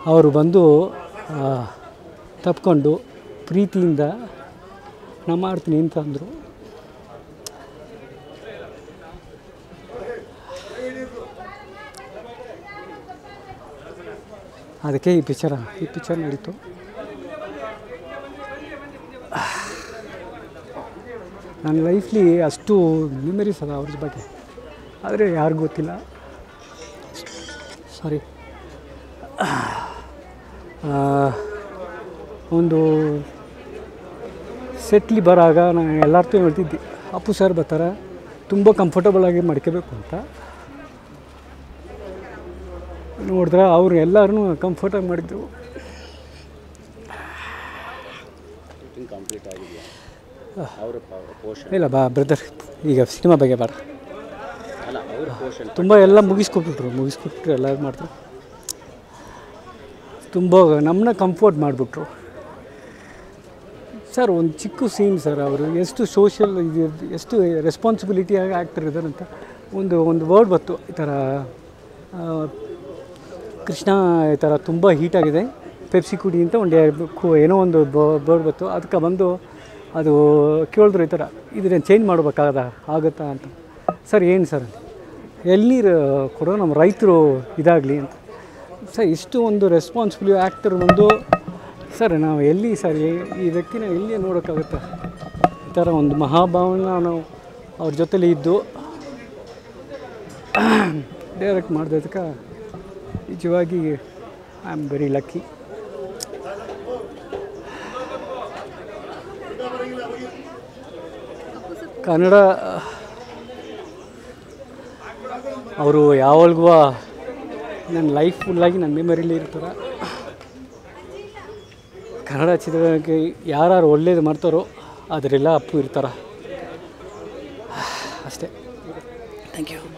ಅವರು ಬಂದು ಆ, ತಪ್ಕೊಂಡು ಪ್ರೀತಿಯಿಂದ ನಾ ಮಾಡ್ತೀನಿ ಅಂತ ಅಂದರು ಅದಕ್ಕೆ ಈ ಪಿಕ್ಚರ ಈ ಪಿಕ್ಚರ್ ನಡೀತು ನನ್ನ ಲೈಫ್ಲಿ ಅಷ್ಟು ಮೆಮರೀಸ್ ಅದ ಅವ್ರ ಬಗ್ಗೆ ಆದರೆ ಯಾರಿಗೂ ಗೊತ್ತಿಲ್ಲ ಸಾರಿ ಒಂದು ಸೆಟ್ಲಿ ಬರಾಗ ನಾನು ಎಲ್ಲರತ್ತೂ ಹೇಳ್ತಿದ್ದೆ ಅಪ್ಪು ಸರ್ ಬರ್ತಾರೆ ತುಂಬ ಕಂಫರ್ಟಬಲ್ ಆಗಿ ಮಾಡ್ಕೋಬೇಕು ಅಂತ ನೋಡಿದ್ರೆ ಅವ್ರು ಎಲ್ಲರೂ ಕಂಫರ್ಟಾಗಿ ಮಾಡಿದ್ರು ಶೂಟಿಂಗ್ ಕಂಪ್ಲೀಟ್ ಆಗಿದೆಯಾ ಅವರ ಪೋರ್ಷನ್ ಇಲ್ಲ ಬಾ ಬ್ರದರ್ ಈಗ ಸಿನಿಮಾ ಬಗ್ಗೆ ಬಾರ ಅಲ್ಲ ಅವ್ರ ಪೋರ್ಷನ್ ತುಂಬ ಎಲ್ಲ ಮುಗಿಸ್ಕೊಟ್ಬಿಟ್ರು ಮುಗಿಸ್ಕೊಟ್ಬಿಟ್ರು ಎಲ್ಲ ಮಾಡಿದ್ರು ತುಂಬ ನಮ್ಮನ್ನ ಕಂಫರ್ಟ್ ಮಾಡಿಬಿಟ್ರು ಸರ್ ಒಂದು ಚಿಕ್ಕ ಸೀನ್ ಸರ್ ಅವರು ಎಷ್ಟು ಸೋಷಿಯಲ್ ಇದು ಎಷ್ಟು ರೆಸ್ಪಾನ್ಸಿಬಿಲಿಟಿಯಾಗಿ ಆ್ಯಕ್ಟರ್ ಇದ್ದಾರೆ ಅಂತ ಒಂದು ಒಂದು ವರ್ಡ್ ಬಂತು ಈ ಥರ ಆ, ಕೃಷ್ಣ ಈ ಥರ ತುಂಬ ಹೀಟಾಗಿದೆ ಪೆಪ್ಸಿ ಕುಡಿ ಅಂತ ಒಂದು ಎರಡು ಕು- ಏನೋ ಒಂದು ಬರ್ಡ್ ಬಂತು ಅದಕ್ಕೆ ಬಂದು ಅದು ಕೇಳಿದ್ರು ಈ ಥರ ಇದನ್ನ ಚೇಂಜ್ ಮಾಡ್ಬೇಕಾಗದ ಆಗುತ್ತಾ ಅಂತ ಸರ್ ಏನು ಸರ್ ಎಳ್ನೀರು ಕೊಡೋ ನಮ್ಮ ರೈತರು ಇದಾಗಲಿ ಅಂತ ಸರ್ ಇಷ್ಟು ಒಂದು ರೆಸ್ಪಾನ್ಸಿಬಲ್ ಆ್ಯಕ್ಟರ್ ಬಂದು ಸರ್ ನಾವು ಎಲ್ಲಿ ಸರ್ ಈ- ಈ ವ್ಯಕ್ತಿನ ಎಲ್ಲಿ ನೋಡೋಕ್ಕಾಗುತ್ತೆ ಈ ಥರ ಒಂದು ಮಹಾಭಾವನ ನಾವು ಅವ್ರ ಜೊತೆಲಿ ಇದ್ದು ಡೈರೆಕ್ಟ್ ಮಾಡಿದಕ್ಕೆ ನಿಜವಾಗಿ I am very lucky Kannada ಅವರು ಯಾವಾಗಲೂ ನನ್ನ ಲೈಫ್ ಫುಲ್ಲಾಗಿ ನನ್ನ ಮೆಮರಿಲಿ ಇರ್ತಾರೆ ಕನ್ನಡ ಚಿತ್ರಕ್ಕೆ ಯಾರು ಒಳ್ಳೇದು ಮಾಡ್ತಾರೋ ಅದರೆಲ್ಲ ಅಪ್ಪು ಇರ್ತಾರೆ ಅಷ್ಟೇ ಥ್ಯಾಂಕ್ ಯು